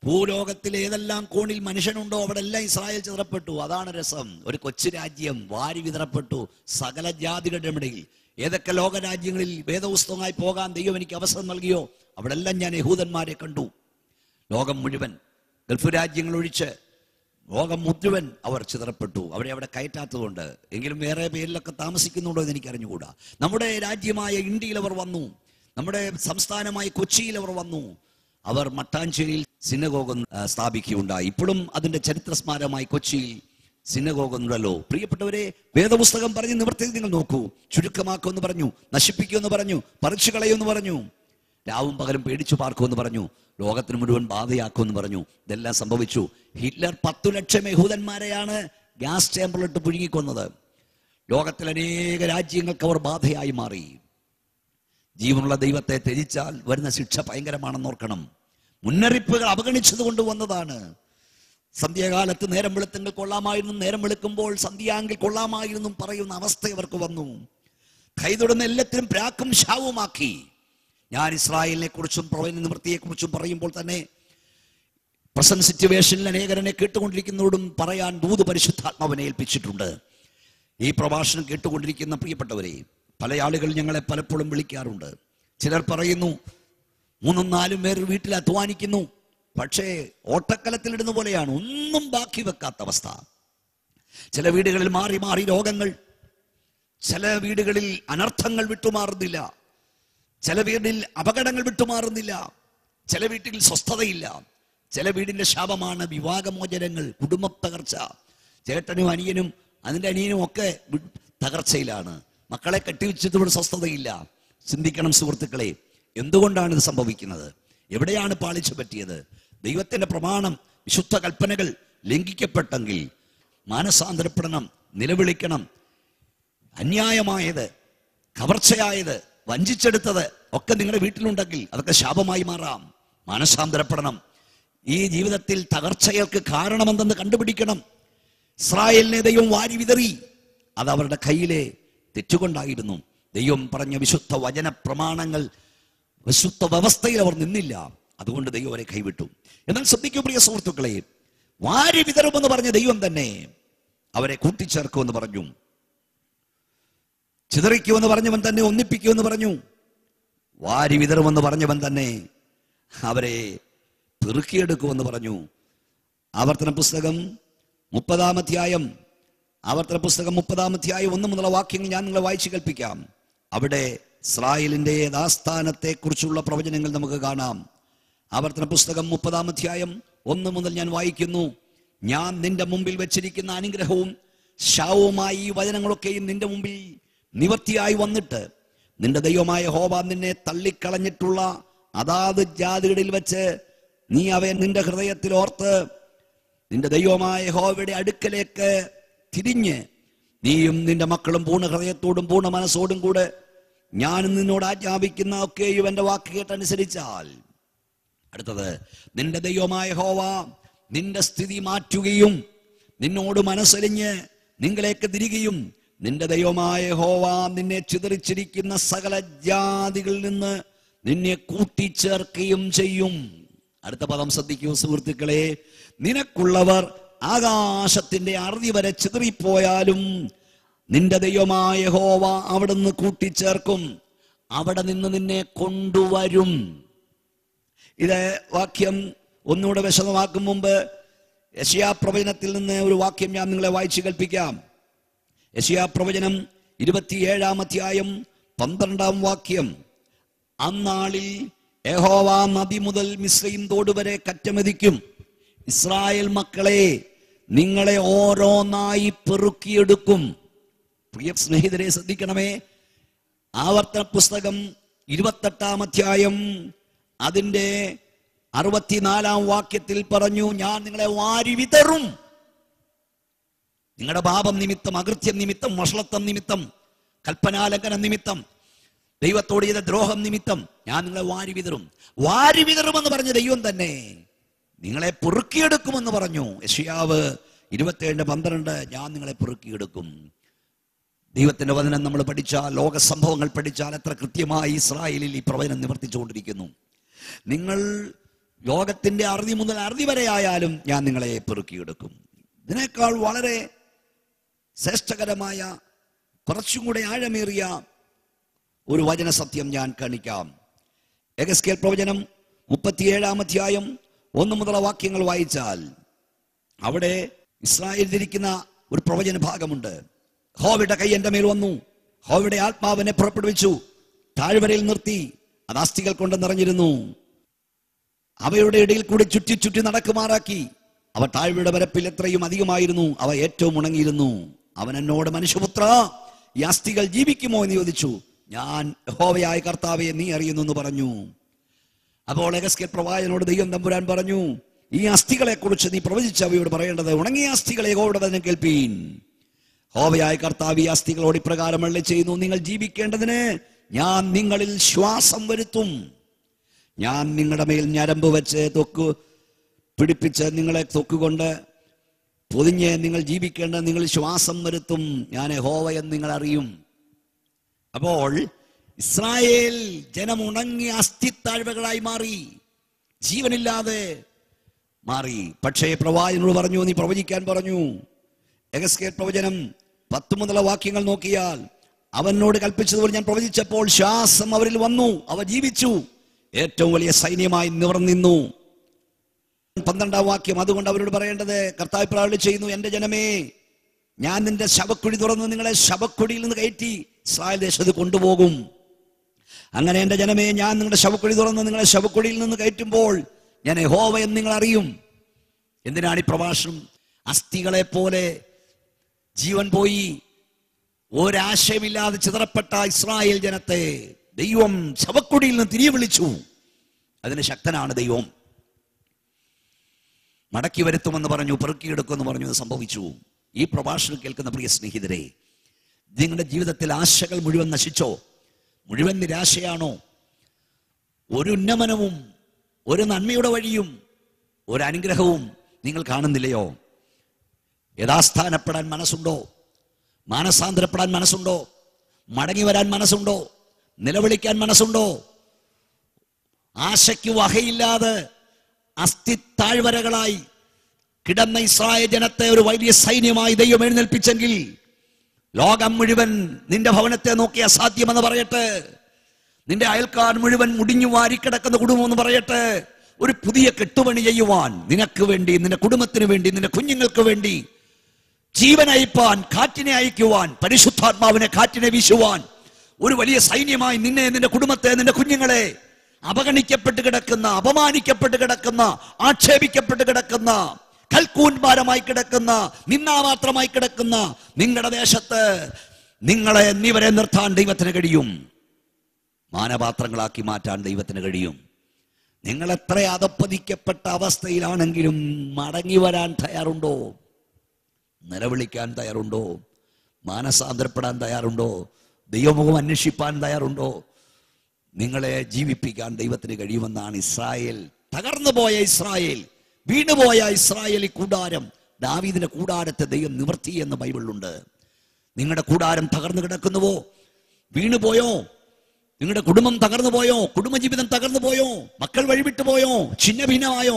ഭൂലോകത്തിൽ ഏതെല്ലാം കോണിൽ മനുഷ്യനുണ്ടോ അവിടെ എല്ലാം ഇസ്രായേൽ ചിതറപ്പെട്ടു അതാണ് രസം ഒരു കൊച്ചു രാജ്യം വാരി വിതറപ്പെട്ടു സകല ജാതികളുടെ ഇടയിൽ ഏതൊക്കെ ലോകരാജ്യങ്ങളിൽ വേദപുസ്തകമായി പോകാൻ ദൈവം എനിക്ക് അവസരം നൽകിയോ അവിടെ എല്ലാം ഞാൻ യഹൂദന്മാരെ കണ്ടു ലോകം മുഴുവൻ ഗൾഫ് രാജ്യങ്ങൾ ഒഴിച്ച് ലോകം മുഴുവൻ അവർ ചിതറപ്പെട്ടു അവരെ അവിടെ കയറ്റാത്തതുകൊണ്ട് എങ്കിലും വേറെ പേരിലൊക്കെ താമസിക്കുന്നുണ്ടോ എന്ന് എനിക്ക് അറിഞ്ഞുകൂടാ നമ്മുടെ രാജ്യമായ ഇന്ത്യയിൽ അവർ വന്നു നമ്മുടെ സംസ്ഥാനമായ കൊച്ചിയിൽ അവർ വന്നു അവർ മട്ടാഞ്ചേരിയിൽ സിനഗോഗം ആ, സ്ഥാപിക്കുകയുണ്ടായി ഇപ്പോഴും അതിന്റെ ചരിത്ര സ്മാരകമായി കൊച്ചിയിൽ സിനഗോഗുണ്ടല്ലോ പ്രിയപ്പെട്ടവരെ വേദപുസ്തകം പറഞ്ഞ് നിവർത്തി നിങ്ങൾ നോക്കൂ ചുരുക്കമാക്കുമെന്ന് പറഞ്ഞു നശിപ്പിക്കുമെന്ന് പറഞ്ഞു പറിച്ചു കളയുമെന്ന് പറഞ്ഞു രാവും പകലും പേടിച്ചു പാർക്കുമെന്ന് പറഞ്ഞു ലോകത്തിന് മുഴുവൻ ബാധയാക്കുമെന്ന് പറഞ്ഞു ഇതെല്ലാം സംഭവിച്ചു ഹിറ്റ്ലർ പത്തു ലക്ഷം യഹൂദന്മാരെയാണ് ഗ്യാസ് ചേമ്പറിലിട്ട് പുഴുങ്ങിക്കൊന്നത് ലോകത്തിൽ അനേക രാജ്യങ്ങൾക്ക് അവർ ബാധയായി മാറി ജീവനുള്ള ദൈവത്തെ ത്യജിച്ചാൽ വരുന്ന ശിക്ഷ ഭയങ്കരമാണെന്ന് ഓർക്കണം മുന്നറിയിപ്പുകൾ അവഗണിച്ചത് കൊണ്ട് വന്നതാണ് സന്ധ്യാകാലത്ത് നേരം വെളുത്തെങ്കിൽ കൊള്ളാമായിരുന്നു നേരം വെളുക്കുമ്പോൾ സന്ധ്യാങ്കിൽ കൊള്ളാമായിരുന്നു പറയുന്ന അവസ്ഥ അവർക്ക് വന്നു കൈതൊടുന്ന എല്ലാത്തിനും പ്രാക്കും ശാവുമാക്കി ഞാൻ ഇസ്രായേലിനെ കുറിച്ചും പ്രവചന നിവൃത്തിയെ കുറിച്ചും പറയുമ്പോൾ തന്നെ പ്രസന്റ് സിറ്റുവേഷനിൽ അനേകരനെ കേട്ടുകൊണ്ടിരിക്കുന്നതോടും പറയാൻ ദൂത് പരിശുദ്ധാത്മാവിനെ ഏൽപ്പിച്ചിട്ടുണ്ട് ഈ പ്രഭാഷണം കേട്ടുകൊണ്ടിരിക്കുന്ന പ്രിയപ്പെട്ടവരെ പല ആളുകൾ ഞങ്ങളെ പലപ്പോഴും വിളിക്കാറുണ്ട് ചിലർ പറയുന്നു മൂന്നും നാലും പേർ വീട്ടിൽ അധ്വാനിക്കുന്നു പക്ഷേ ഓട്ടക്കലത്തിലിടുന്ന പോലെയാണ് ഒന്നും ബാക്കി വെക്കാത്ത അവസ്ഥ ചില വീടുകളിൽ മാറി മാറി രോഗങ്ങൾ ചില വീടുകളിൽ അനർത്ഥങ്ങൾ വിട്ടുമാറുന്നില്ല ചില വീട്ടിൽ അപകടങ്ങൾ വിട്ടുമാറുന്നില്ല ചില വീട്ടിൽ സ്വസ്ഥതയില്ല ചില വീടിന്റെ ശാപമാണ് വിവാഹമോചനങ്ങൾ കുടുംബ തകർച്ച ചേട്ടനും അനിയനും അതിന്റെ അനിയനും ഒക്കെ വി- തകർച്ചയിലാണ് മക്കളെ കെട്ടിവെച്ചതോട് സ്വസ്ഥതയില്ല ചിന്തിക്കണം സുഹൃത്തുക്കളെ എന്തുകൊണ്ടാണ് ഇത് സംഭവിക്കുന്നത് എവിടെയാണ് പാളിച്ചു പറ്റിയത് ദൈവത്തിന്റെ പ്രമാണം വിശുദ്ധ കൽപ്പനകൾ ലംഘിക്കപ്പെട്ടെങ്കിൽ മാനസാന്തരപ്പെടണം നിലവിളിക്കണം അന്യായമായത് കവർച്ചയായത് വഞ്ചിച്ചെടുത്തത് ഒക്കെ നിങ്ങളുടെ വീട്ടിലുണ്ടെങ്കിൽ അതൊക്കെ ശാപമായി മാറാം മാനസാന്തരപ്പെടണം ഈ ജീവിതത്തിൽ തകർച്ചകൾക്ക് കാരണമെന്തെന്ന് കണ്ടുപിടിക്കണം ഇസ്രായേലിനെ ദൈവം വാരി വിതറി അത് അവരുടെ കയ്യിലെ തെറ്റുകൊണ്ടായിരുന്നു ദൈവം പറഞ്ഞ വിശുദ്ധ വചന പ്രമാണങ്ങൾ വിശുദ്ധ വ്യവസ്ഥയിൽ അവർ നിന്നില്ല അതുകൊണ്ട് ദൈവം അവരെ കൈവിട്ടു എന്നാൽ ശ്രദ്ധിക്കൂ പ്രിയ സുഹൃത്തുക്കളെ വാരി വിതറുമെന്ന് പറഞ്ഞ ദൈവം തന്നെ അവരെ കൂട്ടിച്ചേർക്കുമെന്ന് പറഞ്ഞു ചിതറിക്കുമെന്ന് പറഞ്ഞവൻ തന്നെ ഒന്നിപ്പിക്കുമെന്ന് പറഞ്ഞു വാരി വിതറുമെന്ന് പറഞ്ഞവൻ തന്നെ അവരെ പെറുക്കിയെടുക്കുമെന്ന് പറഞ്ഞു ആവർത്തന പുസ്തകം മുപ്പതാം അധ്യായം ആവർത്തന പുസ്തകം മുപ്പതാം അധ്യായം ഒന്ന് മുതലുള്ള വാക്യങ്ങൾ ഞാൻ നിങ്ങളെ വായിച്ചു കേൾപ്പിക്കാം അവിടെ ഇസ്രായേലിന്റെ യഥാസ്ഥാനത്തെ കുറിച്ചുള്ള പ്രവചനങ്ങൾ നമുക്ക് കാണാം ആവർത്തന പുസ്തകം മുപ്പതാം അധ്യായം ഒന്ന് മുതൽ ഞാൻ വായിക്കുന്നു ഞാൻ നിന്റെ മുമ്പിൽ വെച്ചിരിക്കുന്ന അനുഗ്രഹവും ശാവുമായി ഈ വചനങ്ങളൊക്കെയും നിന്റെ മുമ്പിൽ നിവർത്തിയായി വന്നിട്ട് നിന്റെ ദൈവമായ ഹോബ നിന്നെ തള്ളിക്കളഞ്ഞിട്ടുള്ള അതാത് ജാതികളിൽ വെച്ച് നീ അവയെ നിന്റെ ഹൃദയത്തിൽ ഓർത്ത് നിന്റെ ദൈവമായ ഹോവയുടെ അടുക്കലേക്ക് തിരിഞ്ഞ് നീയും നിന്റെ മക്കളും പൂർണ്ണ ഹൃദയത്തോടും പൂർണ്ണ മനസ്സോടും കൂടെ ഞാൻ നിന്നോട് ആജ്ഞാപിക്കുന്ന ഒക്കെയും എൻ്റെ വാക്ക് കേട്ടനുസരിച്ചാൽ അടുത്തത് നിന്റെ ദൈവമായ ഹോവ നിന്റെ സ്ഥിതി മാറ്റുകയും നിന്നോട് മനസ്സലിഞ്ഞ് നിങ്ങളേക്ക് തിരികെയും നിന്റെ ദൈവമായ ഹോവ നിന്നെ ചിതറിച്ചിരിക്കുന്ന സകല ജാതികളിൽ നിന്ന് നിന്നെ കൂട്ടിച്ചേർക്കുകയും ചെയ്യും അടുത്ത പദം ശ്രദ്ധിക്കൂ സുഹൃത്തുക്കളെ നിനക്കുള്ളവർ ആകാശത്തിന്റെ അറുതി വരെ ചിതറിപ്പോയാലും നിന്റെ ദൈവമായ ഹോവ അവിടെ നിന്ന് കൂട്ടിച്ചേർക്കും അവിടെ നിന്ന് നിന്നെ കൊണ്ടുവരും ഇത് വാക്യം ഒന്നുകൂടെ വിശദമാക്കും മുമ്പ് യശയാ പ്രവചനത്തിൽ നിന്ന് ഒരു വാക്യം ഞാൻ നിങ്ങളെ വായിച്ചു കേൾപ്പിക്കാം യശയാ പ്രവചനം ഇരുപത്തിയേഴാം അധ്യായം പന്ത്രണ്ടാം വാക്യം അന്നാളിൽ യഹോവ നദി മുതൽ മിശ്രയും തോട് വരെ കറ്റമതിക്കും ഇസ്രായേൽ മക്കളെ നിങ്ങളെ ഓരോന്നായി പെറുക്കിയെടുക്കും പ്രിയ സ്നേഹിതരെ ശ്രദ്ധിക്കണമേ ആവർത്തന പുസ്തകം ഇരുപത്തെട്ടാം അധ്യായം അതിൻ്റെ അറുപത്തിനാലാം വാക്യത്തിൽ പറഞ്ഞു ഞാൻ നിങ്ങളെ വാരി വിതറും നിങ്ങളുടെ പാപം നിമിത്തം അകൃത്യം നിമിത്തം വഷളത്വം നിമിത്തം കൽപ്പനാലംഘനം നിമിത്തം ദൈവത്തോട് ചെയ്ത ദ്രോഹം നിമിത്തം ഞാൻ നിങ്ങളെ വാരി വിതറും വാരി വിതറുമെന്ന് പറഞ്ഞ ദൈവം തന്നെ നിങ്ങളെ പൊറുക്കിയെടുക്കുമെന്ന് പറഞ്ഞു യശയാവ് ഇരുപത്തിയേഴ് പന്ത്രണ്ട് ഞാൻ നിങ്ങളെ പൊറുക്കിയെടുക്കും ദൈവത്തിന്റെ വചനം നമ്മൾ പഠിച്ചാൽ ലോക സംഭവങ്ങൾ പഠിച്ചാൽ എത്ര കൃത്യമായി ഇസ്രായേലിൽ ഈ പ്രവചനം നിവർത്തിച്ചുകൊണ്ടിരിക്കുന്നു നിങ്ങൾ ലോകത്തിന്റെ അറുതി മുതൽ അറുതി വരെ ആയാലും ഞാൻ നിങ്ങളെ പെറുക്കിയെടുക്കും ഇതിനേക്കാൾ വളരെ ശ്രേഷ്ഠകരമായ കുറച്ചും കൂടെ ആഴമേറിയ ഒരു വചന സത്യം ഞാൻ കാണിക്കാം എഗസ്കേൽ പ്രവചനം മുപ്പത്തിയേഴാം അധ്യായം ഒന്ന് മുതല വാക്യങ്ങൾ വായിച്ചാൽ അവിടെ ഇസ്രായേൽ ധരിക്കുന്ന ഒരു പ്രവചന ഭാഗമുണ്ട് ഹോവയുടെ കൈ എൻ്റെ മേൽ വന്നു ഹോവയുടെ ആത്മാവിനെ പുറപ്പെടുവിച്ചു താഴ്വരയിൽ നിർത്തി അത് അസ്ഥികൾ കൊണ്ട് നിറഞ്ഞിരുന്നു അവയുടെ ഇടയിൽ കൂടി ചുറ്റി ചുറ്റി നടക്കുമാറാക്കി അവ താഴ്വയുടെ വരപ്പിൽ എത്രയും അധികമായിരുന്നു അവ ഏറ്റവും ഉണങ്ങിയിരുന്നു അവൻ എന്നോട് മനുഷ്യപുത്ര ഈ അസ്ഥികൾ ജീവിക്കുമോ എന്ന് ചോദിച്ചു ഞാൻ ഹോവയായ കർത്താവെ നീ അറിയുന്നു എന്ന് പറഞ്ഞു അപ്പോൾ എഗസ്കേൽ പ്രവാചകനോട് ദൈവം തമ്പുരാൻ പറഞ്ഞു ഈ അസ്ഥികളെ കുറിച്ച് നീ പ്രവചിച്ച അവയോട് പറയേണ്ടത് ഉണങ്ങിയ അസ്ഥികളെ ഹോവയുടെ വചനം കേൾപ്പീൻ ഹോവയായ കർത്താവ് ഈ അസ്ഥികളോട് ഇപ്രകാരം അള്ളി ചെയ്യുന്നു നിങ്ങൾ ജീവിക്കേണ്ടതിന് ഞാൻ നിങ്ങളിൽ ശ്വാസം വരുത്തും ഞാൻ നിങ്ങളുടെ മേൽ ഞരമ്പ് വെച്ച് തൊക്ക് പിടിപ്പിച്ച് നിങ്ങളെ തൊക്കുകൊണ്ട് പൊതിഞ്ഞ് നിങ്ങൾ ജീവിക്കേണ്ട നിങ്ങൾ ശ്വാസം വരുത്തും ഞാൻ ഹോവ എന്ന് നിങ്ങൾ അറിയും അപ്പോൾ ഇസ്രായേൽ ജനം ഉണങ്ങിയ അസ്ഥിത്താഴ്വകളായി മാറി ജീവനില്ലാതെ മാറി പക്ഷേ പ്രവാചകനോട് പറഞ്ഞു നീ പ്രവചിക്കാൻ പറഞ്ഞു എഗസ്കേൽ പ്രവചനം പത്ത് മുതല വാക്യങ്ങൾ നോക്കിയാൽ അവനോട് കൽപ്പിച്ചതുപോലെ ഞാൻ പ്രവചിച്ചപ്പോൾ ശ്വാസം അവരിൽ വന്നു അവർ ജീവിച്ചു ഏറ്റവും വലിയ സൈന്യമായി നിവർന്നിന്നു പന്ത്രണ്ടാം വാക്യം അതുകൊണ്ട് അവരോട് പറയേണ്ടത് കർത്താവ് പ്രാവളി ചെയ്യുന്നു എന്റെ ജനമേ ഞാൻ നിന്റെ ശവക്കുഴി തുറന്ന് നിങ്ങളെ ശവക്കുഴിയിൽ നിന്ന് കയറ്റി ഇസ്രായേൽ ദേശത്ത് കൊണ്ടുപോകും അങ്ങനെ എന്റെ ജനമേ ഞാൻ നിങ്ങളുടെ ശവക്കുഴി തുറന്ന് നിങ്ങളെ ശവക്കുഴിയിൽ നിന്ന് കയറ്റുമ്പോൾ ഞാൻ ഹോവ എന്ന് നിങ്ങൾ അറിയും എന്തിനാണ് ഈ പ്രഭാഷണം അസ്ഥികളെ പോലെ ജീവൻ പോയി ഒരാശയമില്ലാതെ ചിതറപ്പെട്ട ഇസ്രായേൽ ജനത്തെ ദൈവം ശവക്കുടിയിൽ നിന്ന് തിരികെ വിളിച്ചു അതിന് ശക്തനാണ് ദൈവം മടക്കി വരുത്തുമെന്ന് പറഞ്ഞു പെറുക്കിയെടുക്കുമെന്ന് പറഞ്ഞു ഇത് സംഭവിച്ചു ഈ പ്രഭാഷണം കേൾക്കുന്ന പ്രിയ സ്നേഹിതരെ നിങ്ങളുടെ ജീവിതത്തിൽ ആശകൾ മുഴുവൻ നശിച്ചോ മുഴുവൻ നിരാശയാണോ ഒരു ഉന്നമനവും ഒരു നന്മയുടെ വഴിയും ഒരു അനുഗ്രഹവും നിങ്ങൾ കാണുന്നില്ലയോ യഥാസ്ഥാനപ്പെടാൻ മനസ്സുണ്ടോ മാനസാന്തരപ്പെടാൻ മനസ്സുണ്ടോ മടങ്ങി വരാൻ മനസ്സുണ്ടോ നിലവിളിക്കാൻ മനസ്സുണ്ടോ ആശയ്ക്ക് വകയില്ലാതെ അസ്ഥിത്താഴ്വരകളായി കിടന്ന ഇസ്രായേൽ ജനത്തെ ഒരു വലിയ സൈന്യമായി ദൈവം എഴുന്നേൽപ്പിച്ചെങ്കിൽ ലോകം മുഴുവൻ നിന്റെ ഭവനത്തെ നോക്കി അസാധ്യമെന്ന് പറയട്ടെ നിന്റെ അയൽക്കാർ മുഴുവൻ മുടിഞ്ഞു വാരിക്കിടക്കുന്ന കുടുംബം എന്ന് പറയട്ടെ ഒരു പുതിയ കെട്ടുപണി ചെയ്യുവാൻ നിനക്ക് വേണ്ടി നിന്റെ കുടുംബത്തിന് വേണ്ടി നിന്റെ കുഞ്ഞുങ്ങൾക്ക് വേണ്ടി ജീവൻ അയപ്പാൻ കാറ്റിനെ അയക്കുവാൻ പരിശുദ്ധാത്മാവിനെ കാറ്റിനെ വീശുവാൻ ഒരു വലിയ സൈന്യമായി നിന്നെ നിന്റെ കുടുംബത്തെ നിന്റെ കുഞ്ഞുങ്ങളെ അവഗണിക്കപ്പെട്ട് കിടക്കുന്ന അപമാനിക്കപ്പെട്ട് കിടക്കുന്ന ആക്ഷേപിക്കപ്പെട്ട് കിടക്കുന്ന കൽക്കൂൻഭാരമായി കിടക്കുന്ന നിന്നാമാത്രമായി കിടക്കുന്ന നിങ്ങളുടെ ദേശത്ത് നിങ്ങളെ എന്നിവരെ നിർത്താൻ ദൈവത്തിന് കഴിയും മാനപാത്രങ്ങളാക്കി മാറ്റാൻ ദൈവത്തിന് കഴിയും നിങ്ങൾ എത്ര അധപ്പതിക്കപ്പെട്ട അവസ്ഥയിലാണെങ്കിലും മടങ്ങി വരാൻ തയ്യാറുണ്ടോ നിലവിളിക്കാൻ തയ്യാറുണ്ടോ മാനസാന്തരപ്പെടാൻ തയ്യാറുണ്ടോ ദൈവമുഖം അന്വേഷിപ്പാൻ തയ്യാറുണ്ടോ നിങ്ങളെ ജീവിപ്പിക്കാൻ ദൈവത്തിന് കഴിയുമെന്നാണ് ഇസ്രായേൽ തകർന്നു പോയ ഇസ്രായേൽ വീണുപോയ ഇസ്രായേലി കൂടാരം ദാവീദിന്റെ കൂടാരത്തെ ദൈവം നിവർത്തി എന്ന് ബൈബിളിലുണ്ട് നിങ്ങളുടെ കൂടാരം തകർന്നു കിടക്കുന്നുവോ വീണുപോയോ നിങ്ങളുടെ കുടുംബം തകർന്നു പോയോ കുടുംബജീവിതം തകർന്നു പോയോ മക്കൾ വഴിവിട്ടു പോയോ ചിഹ്ന ഭിന്നമായോ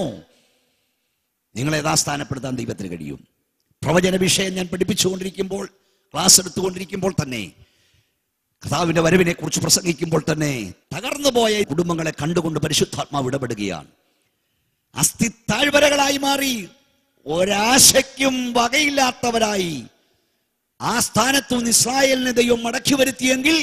നിങ്ങളെ യഥാസ്ഥാനപ്പെടുത്താൻ ദൈവത്തിന് കഴിയും പ്രവചന വിഷയം ഞാൻ പഠിപ്പിച്ചുകൊണ്ടിരിക്കുമ്പോൾ ക്ലാസ് എടുത്തുകൊണ്ടിരിക്കുമ്പോൾ തന്നെ കർത്താവിന്റെ വരവിനെ കുറിച്ച് പ്രസംഗിക്കുമ്പോൾ തന്നെ തകർന്നു പോയ കുടുംബങ്ങളെ കണ്ടുകൊണ്ട് പരിശുദ്ധാത്മാവ് ഇടപെടുകയാണ് അസ്ഥി താഴ്വരകളായി മാറി ഒരാശയ്ക്കും വകയില്ലാത്തവരായി ആ സ്ഥാനത്തു നിന്ന് ഇസ്രായേലിനെ ദൈവം മടക്കി വരുത്തിയെങ്കിൽ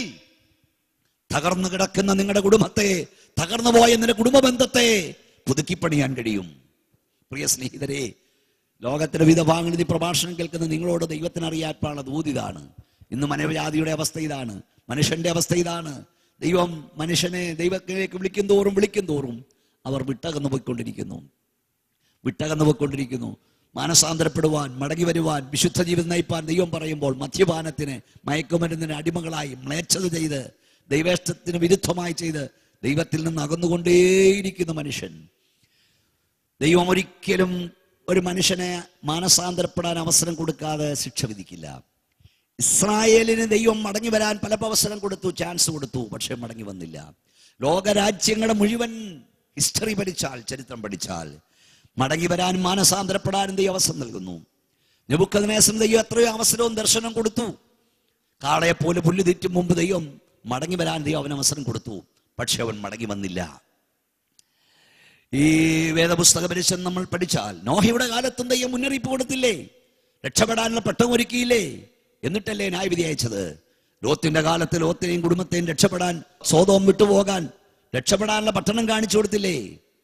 തകർന്നു കിടക്കുന്ന നിങ്ങളുടെ കുടുംബത്തെ തകർന്നു പോയ നിന്റെ കുടുംബ ബന്ധത്തെ പുതുക്കിപ്പണിയാൻ കഴിയും പ്രിയ സ്നേഹിതരെ ലോകത്തിന്റെ വിവിധ ഭാഗങ്ങളിൽ ഈ പ്രഭാഷണം കേൾക്കുന്ന നിങ്ങളോട് ദൈവത്തിന് അറിയാപ്പാണ് ദൂതിതാണ് ഇന്ന് മനവജാതിയുടെ അവസ്ഥ ഇതാണ് മനുഷ്യന്റെ അവസ്ഥ ഇതാണ് ദൈവം മനുഷ്യനെ ദൈവത്തിലേക്ക് വിളിക്കും തോറും വിളിക്കും തോറും അവർ വിട്ടകന്നു പോയിക്കൊണ്ടിരിക്കുന്നു വിട്ടകന്നു പോയിക്കൊണ്ടിരിക്കുന്നു മാനസാന്തരപ്പെടുവാൻ മടങ്ങി വരുവാൻ വിശുദ്ധ ജീവിതം നയിപ്പാൻ ദൈവം പറയുമ്പോൾ മദ്യപാനത്തിന് മയക്കുമരുന്നിന് അടിമകളായി മ്ലേച്ഛത ചെയ്ത് ദൈവേഷ്ടത്തിന് വിരുദ്ധമായി ചെയ്ത് ദൈവത്തിൽ നിന്ന് അകന്നുകൊണ്ടേയിരിക്കുന്ന മനുഷ്യൻ ദൈവം ഒരിക്കലും ഒരു മനുഷ്യനെ മാനസാന്തരപ്പെടാൻ അവസരം കൊടുക്കാതെ ശിക്ഷ വിധിക്കില്ല ഇസ്രായേലിന് ദൈവം മടങ്ങി വരാൻ പല അവസരം കൊടുത്തു ചാൻസ് കൊടുത്തു പക്ഷെ മടങ്ങി വന്നില്ല ലോകരാജ്യങ്ങളുടെ മുഴുവൻ ഹിസ്റ്ററി പഠിച്ചാൽ ചരിത്രം പഠിച്ചാൽ മടങ്ങി വരാനും മാനസാന്തരപ്പെടാനും ദൈവം അവസരം നൽകുന്നു നെബുക്കതിനേസം ദൈവം എത്രയോ അവസരവും ദർശനം കൊടുത്തു കാളയെ പോലെ പുല്ല് തെറ്റും മുമ്പ് ദൈവം മടങ്ങി വരാൻ ദൈവം അവന് അവസരം കൊടുത്തു പക്ഷെ അവൻ മടങ്ങി വന്നില്ല ഈ വേദപുസ്തക പരിശം നമ്മൾ പഠിച്ചാൽ നോഹയുടെ കാലത്തും ദൈവം മുന്നറിയിപ്പ് കൊടുത്തില്ലേ രക്ഷപ്പെടാനുള്ള പെട്ടം ഒരുക്കിയില്ലേ എന്നിട്ടല്ലേ ന്യായവിധി അയച്ചത് ലോത്തിന്റെ കാലത്ത് ലോത്തിനെയും കുടുംബത്തെയും രക്ഷപ്പെടാൻ സ്വതവും വിട്ടുപോകാൻ രക്ഷപ്പെടാനുള്ള പട്ടണം കാണിച്ചു കൊടുത്തില്ലേ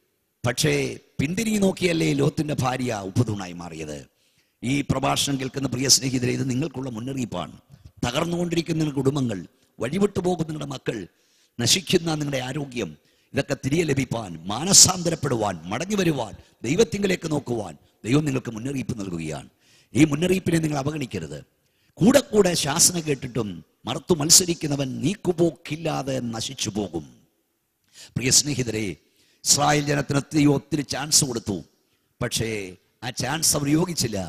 പക്ഷേ പിന്തിരിഞ്ഞു നോക്കിയല്ലേ ലോത്തിന്റെ ഭാര്യ ഉപ്പുതൂണായി മാറിയത് ഈ പ്രഭാഷണം കേൾക്കുന്ന പ്രിയ സ്നേഹിതരെ ഇത് നിങ്ങൾക്കുള്ള മുന്നറിയിപ്പാണ് തകർന്നുകൊണ്ടിരിക്കുന്ന നിങ്ങളുടെ കുടുംബങ്ങൾ വഴിവിട്ടു പോകുന്ന നിങ്ങളുടെ മക്കൾ നശിക്കുന്ന നിങ്ങളുടെ ആരോഗ്യം ഇതൊക്കെ തിരികെ ലഭിപ്പാൻ മാനസാന്തരപ്പെടുവാൻ മടങ്ങി വരുവാൻ ദൈവത്തിങ്കിലേക്ക് നോക്കുവാൻ ദൈവം നിങ്ങൾക്ക് മുന്നറിയിപ്പ് നൽകുകയാണ് ഈ മുന്നറിയിപ്പിനെ നിങ്ങൾ അവഗണിക്കരുത് കൂടെ കൂടെ ശാസന കേട്ടിട്ടും മറത്തു മത്സരിക്കുന്നവൻ നീക്കുപോക്കില്ലാതെ നശിച്ചു പോകും പ്രിയ സ്നേഹിതരെ ഇസ്രായേൽ ജനത്തിന് ഒത്തിരി ഒത്തിരി ചാൻസ് കൊടുത്തു പക്ഷേ ആ ചാൻസ് അവർ യോഗിച്ചില്ല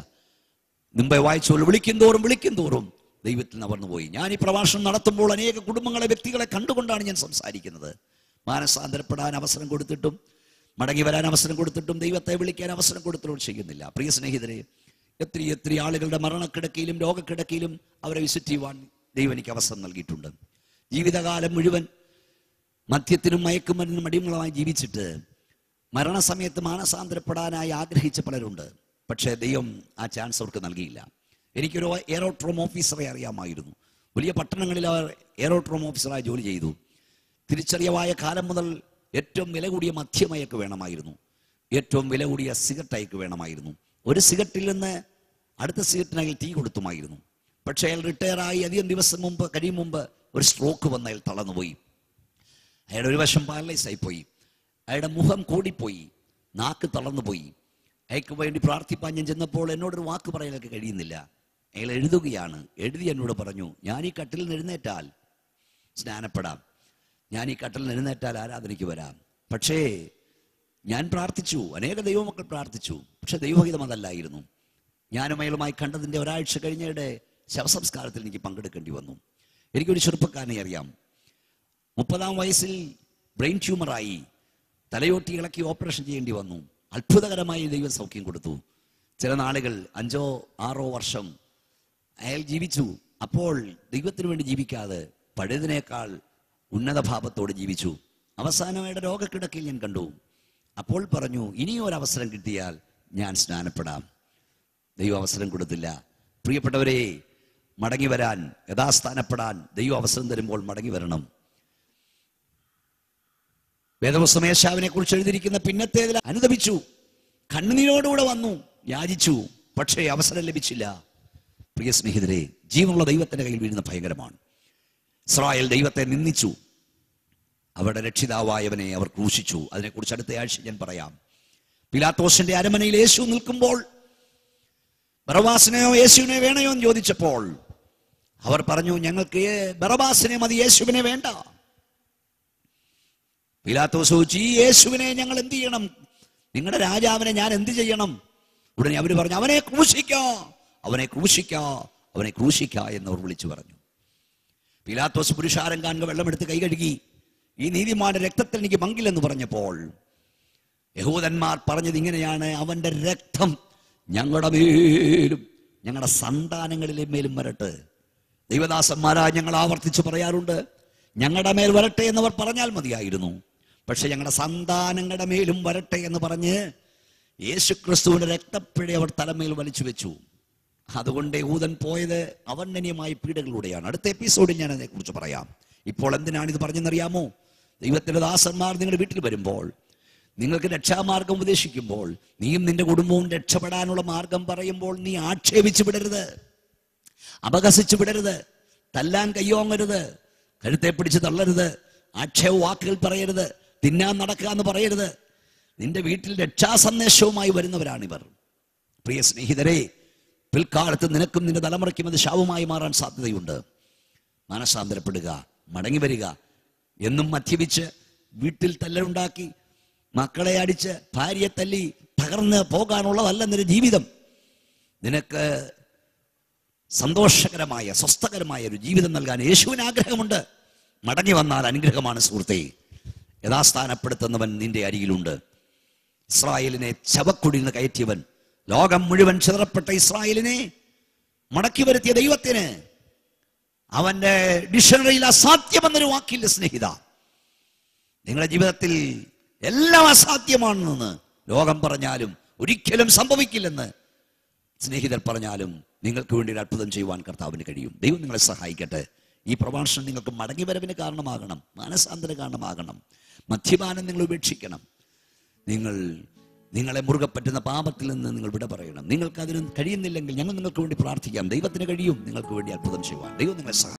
മുമ്പേ വായിച്ചോൾ വിളിക്കും തോറും വിളിക്കും തോറും ദൈവത്തിൽ നിന്ന് അവർന്നുപോയി ഞാൻ ഈ പ്രഭാഷണം നടത്തുമ്പോൾ അനേക കുടുംബങ്ങളെ വ്യക്തികളെ കണ്ടുകൊണ്ടാണ് ഞാൻ സംസാരിക്കുന്നത് മാനസാന്തരപ്പെടാൻ അവസരം കൊടുത്തിട്ടും മടങ്ങി വരാൻ അവസരം കൊടുത്തിട്ടും ദൈവത്തെ വിളിക്കാൻ അവസരം കൊടുത്തിട്ടും ചെയ്യുന്നില്ല പ്രിയ സ്നേഹിതരെ എത്ര എത്ര ആളുകളുടെ മരണക്കിടക്കയിലും രോഗക്കിടക്കയിലും അവരെ വിസിറ്റ് ചെയ്യുവാൻ ദൈവം എനിക്ക് അവസരം നൽകിയിട്ടുണ്ട് ജീവിതകാലം മുഴുവൻ മദ്യത്തിനും മയക്കുമരുന്നിനും അടിമകളായി ജീവിച്ചിട്ട് മരണസമയത്ത് മാനസാന്തരപ്പെടാനായി ആഗ്രഹിച്ച പലരുണ്ട് പക്ഷേ ദൈവം ആ ചാൻസ് അവർക്ക് നൽകിയില്ല എനിക്കൊരു എയറോട്രോം ഓഫീസറെ അറിയാമായിരുന്നു വലിയ പട്ടണങ്ങളിൽ അവർ എയറോട്രോം ഓഫീസറായി ജോലി ചെയ്തു തിരിച്ചറിയവായ കാലം മുതൽ ഏറ്റവും വില കൂടിയ മദ്യമയക്ക് വേണമായിരുന്നു ഏറ്റവും വില കൂടിയ സിഗരറ്റ് അയക്ക് വേണമായിരുന്നു ഒരു സിഗരറ്റിൽ നിന്ന് അടുത്ത സിഗരറ്റിനായി തീ കൊടുത്തുമായിരുന്നു പക്ഷേ അയാൾ റിട്ടയർ ആയി അധികം ദിവസം മുമ്പ് കഴിയും മുമ്പ് ഒരു സ്ട്രോക്ക് വന്ന് അയാൾ തളർന്നുപോയി അയാളുടെ ഒരു വശം പാരലൈസ് ആയിപ്പോയി അയാളുടെ മുഖം കൂടിപ്പോയി നാക്ക് തളർന്നുപോയി അയാൾക്ക് വേണ്ടി പ്രാർത്ഥിപ്പാൻ ഞാൻ ചെന്നപ്പോൾ എന്നോടൊരു വാക്ക് പറയാനൊക്കെ കഴിയുന്നില്ല അയാൾ എഴുതുകയാണ് എഴുതി എന്നോട് പറഞ്ഞു ഞാൻ ഈ കട്ടിൽ നിന്ന് എഴുന്നേറ്റാൽ സ്നാനപ്പെടാം ഞാൻ ഈ കട്ടിൽ നിന്ന് എഴുന്നേറ്റാൽ ആരാധനയ്ക്ക് വരാം പക്ഷേ ഞാൻ പ്രാർത്ഥിച്ചു അനേക ദൈവമക്കൾ പ്രാർത്ഥിച്ചു പക്ഷെ ദൈവഹിതം അതല്ലായിരുന്നു ഞാനും അയാളുമായി കണ്ടതിൻ്റെ ഒരാഴ്ച കഴിഞ്ഞയുടെ ശവസംസ്കാരത്തിൽ എനിക്ക് പങ്കെടുക്കേണ്ടി വന്നു എനിക്കൊരു ചെറുപ്പക്കാരനെ അറിയാം മുപ്പതാം വയസ്സിൽ ബ്രെയിൻ ട്യൂമറായി തലയോട്ടി ഇളക്കി ഓപ്പറേഷൻ ചെയ്യേണ്ടി വന്നു അത്ഭുതകരമായി ദൈവം സൗഖ്യം കൊടുത്തു ചില നാളുകൾ അഞ്ചോ ആറോ വർഷം അയാൾ ജീവിച്ചു അപ്പോൾ ദൈവത്തിന് വേണ്ടി ജീവിക്കാതെ പഴയതിനേക്കാൾ ഉന്നത ഭാവത്തോടെ ജീവിച്ചു അവസാനമായിട്ട് രോഗക്കിടക്കയിൽ ഞാൻ കണ്ടു അപ്പോൾ പറഞ്ഞു ഇനിയും ഒരു അവസരം കിട്ടിയാൽ ഞാൻ സ്നാനപ്പെടാം ദൈവം അവസരം കൊടുത്തില്ല പ്രിയപ്പെട്ടവരെ മടങ്ങി വരാൻ യഥാസ്ഥാനപ്പെടാൻ ദൈവം അവസരം തരുമ്പോൾ മടങ്ങി വരണം വേദപുസ്തമേശാവിനെ കുറിച്ച് എഴുതിയിരിക്കുന്ന പിന്നത്തേതിൽ അനുദപിച്ചു കണ്ണുനീരോടുകൂടെ വന്നു യാചിച്ചു പക്ഷേ അവസരം ലഭിച്ചില്ല പ്രിയ സ്നേഹിതരെ ജീവനുള്ള ദൈവത്തിന്റെ കയ്യിൽ വീഴുന്ന ഭയങ്കരമാണ് ഇസ്രായേൽ ദൈവത്തെ നിന്ദിച്ചു അവരുടെ രക്ഷിതാവായവനെ അവർ ക്രൂശിച്ചു അതിനെക്കുറിച്ച് അടുത്ത ആഴ്ച ഞാൻ പറയാം പിലാത്തോസിന്റെ അരമനയിൽ യേശു നിൽക്കുമ്പോൾ ബറവാസിനെയോ യേശുവിനെ വേണയോ എന്ന് ചോദിച്ചപ്പോൾ അവർ പറഞ്ഞു ഞങ്ങൾക്ക് ബറബാസിനെ മതി യേശുവിനെ വേണ്ട പിലാത്തോസ് ചോദിച്ചു ഈ യേശുവിനെ ഞങ്ങൾ എന്ത് ചെയ്യണം നിങ്ങളുടെ രാജാവിനെ ഞാൻ എന്ത് ചെയ്യണം ഉടനെ അവർ പറഞ്ഞു അവനെ ക്രൂശിക്കോ അവനെ ക്രൂശിക്കോ അവനെ ക്രൂശിക്ക എന്ന് അവർ വിളിച്ചു പറഞ്ഞു പിലാത്തോസ് പുരുഷാരം കാണുക വെള്ളമെടുത്ത് കൈ കഴുകി ഈ നീതിമാന്റെ രക്തത്തിൽ എനിക്ക് പങ്കില്ലെന്ന് പറഞ്ഞപ്പോൾ യഹൂദന്മാർ പറഞ്ഞത് ഇങ്ങനെയാണ് അവന്റെ രക്തം ഞങ്ങളുടെ മേലും ഞങ്ങളുടെ സന്താനങ്ങളിലെ മേലും വരട്ടെ ദൈവദാസന്മാരായ ഞങ്ങൾ ആവർത്തിച്ച് പറയാറുണ്ട് ഞങ്ങളുടെ മേൽ വരട്ടെ എന്നവർ പറഞ്ഞാൽ മതിയായിരുന്നു പക്ഷെ ഞങ്ങളുടെ സന്താനങ്ങളുടെ മേലും വരട്ടെ എന്ന് പറഞ്ഞ് യേശുക്രിസ്തുവിന്റെ രക്തപ്പിഴ അവർ തലമേൽ വലിച്ചു വെച്ചു അതുകൊണ്ട് യൂതൻ പോയത് അവർണ്ണനീയമായ പീഡകളിലൂടെയാണ് അടുത്ത എപ്പിസോഡിൽ ഞാൻ അതിനെക്കുറിച്ച് പറയാം ഇപ്പോൾ എന്തിനാണ് ഇത് പറഞ്ഞെന്നറിയാമോ ദൈവത്തിന്റെ ദാസന്മാർ നിങ്ങളുടെ വീട്ടിൽ വരുമ്പോൾ നിങ്ങൾക്ക് രക്ഷാമാർഗം ഉപദേശിക്കുമ്പോൾ നീയും നിന്റെ കുടുംബവും രക്ഷപ്പെടാനുള്ള മാർഗം പറയുമ്പോൾ നീ ആക്ഷേപിച്ചു വിടരുത് അപകസിച്ചു വിടരുത് തല്ലാൻ കയ്യോങ്ങരുത് കഴുത്തെ പിടിച്ച് തള്ളരുത് ആക്ഷേപ വാക്കുകൾ പറയരുത് തിന്നാൻ നടക്കുക എന്ന് പറയരുത് നിന്റെ വീട്ടിൽ രക്ഷാസന്ദേശവുമായി വരുന്നവരാണിവർ പ്രിയ സ്നേഹിതരെ പിൽക്കാലത്ത് നിനക്കും നിന്റെ തലമുറയ്ക്കും അത് ശാപമായി മാറാൻ സാധ്യതയുണ്ട് മാനസാന്തരപ്പെടുക മടങ്ങി വരിക എന്നും മദ്യപിച്ച് വീട്ടിൽ തല്ലുണ്ടാക്കി മക്കളെ അടിച്ച് ഭാര്യയെ തല്ലി തകർന്ന് പോകാനുള്ളതല്ല നിന്റെ ജീവിതം നിനക്ക് സന്തോഷകരമായ സ്വസ്ഥകരമായ ഒരു ജീവിതം നൽകാൻ യേശുവിന് ആഗ്രഹമുണ്ട് മടങ്ങി വന്നാൽ അനുഗ്രഹമാണ് സുഹൃത്തെ യഥാസ്ഥാനപ്പെടുത്തുന്നവൻ നിന്റെ അരികിലുണ്ട് ഇസ്രായേലിനെ ചവക്കുടിയിൽ നിന്ന് കയറ്റിയവൻ ലോകം മുഴുവൻ ചിതറപ്പെട്ട ഇസ്രായേലിനെ മടക്കി വരുത്തിയ ദൈവത്തിന് അവന്റെ ഡിക്ഷണറിയിൽ അസാധ്യമെന്നൊരു വാക്കില്ല സ്നേഹിത നിങ്ങളുടെ ജീവിതത്തിൽ എല്ലാം അസാധ്യമാണെന്ന് ലോകം പറഞ്ഞാലും ഒരിക്കലും സംഭവിക്കില്ലെന്ന് സ്നേഹിതർ പറഞ്ഞാലും നിങ്ങൾക്ക് വേണ്ടി ഒരു അത്ഭുതം ചെയ്യുവാൻ കർത്താവിന് കഴിയും ദൈവം നിങ്ങളെ സഹായിക്കട്ടെ ഈ പ്രഭാഷണം നിങ്ങൾക്ക് മടങ്ങിവരവിന് കാരണമാകണം മാനസാന്തര കാരണമാകണം മദ്യപാനം നിങ്ങൾ ഉപേക്ഷിക്കണം നിങ്ങൾ നിങ്ങളെ മുറുകെ പറ്റുന്ന പാപത്തിൽ നിന്ന് നിങ്ങൾ വിട പറയണം നിങ്ങൾക്ക് അതിന് കഴിയുന്നില്ലെങ്കിൽ ഞങ്ങൾ നിങ്ങൾക്ക് വേണ്ടി പ്രാർത്ഥിക്കാം ദൈവത്തിന് കഴിയും നിങ്ങൾക്ക് വേണ്ടി അത്ഭുതം ചെയ്യുവാൻ ദൈവം നിങ്ങളെ സഹായിക്കും